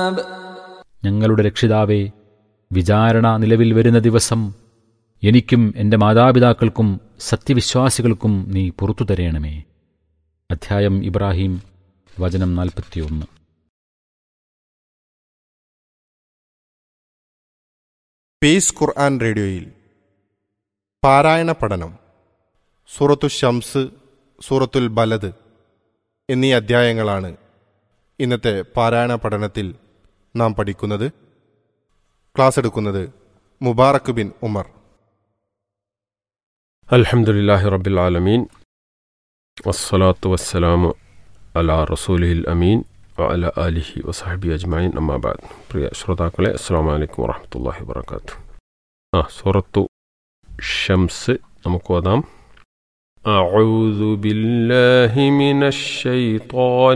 الحساب ഞങ്ങളുടെ രക്ഷിതാവേ വിചാരണ നിലവിൽ വരുന്ന ദിവസം എനിക്കും എൻ്റെ മാതാപിതാക്കൾക്കും സത്യവിശ്വാസികൾക്കും നീ പുറത്തു തരയണമേ അധ്യായം ഇബ്രാഹിം വചനം നാൽപ്പത്തിയൊന്ന് പീസ് ഖുർആൻ റേഡിയോയിൽ പാരായണ പഠനം സൂറത്തു ഷംസ് സൂറത്തുൽ ബലദ് എന്നീ അധ്യായങ്ങളാണ് ഇന്നത്തെ പാരായണ പഠനത്തിൽ നാം പഠിക്കുന്നത് ക്ലാസ് എടുക്കുന്നത് മുബാറക്ക് ബിൻ ഉമർ الحمد لله رب العالمين والصلاة والسلام على رسوله الأمين وعلى آله وصحبه أجمعين أما بعد പ്രിയ ശ്രോതാക്കളെ അസ്സാം വലൈക്കും വറഹമത്തല്ലാഹി വബർക്കാത്തു ആ സൂറത്തു ഷംസ് നമുക്ക് ഓതാം أعوذ بالله من الشيطان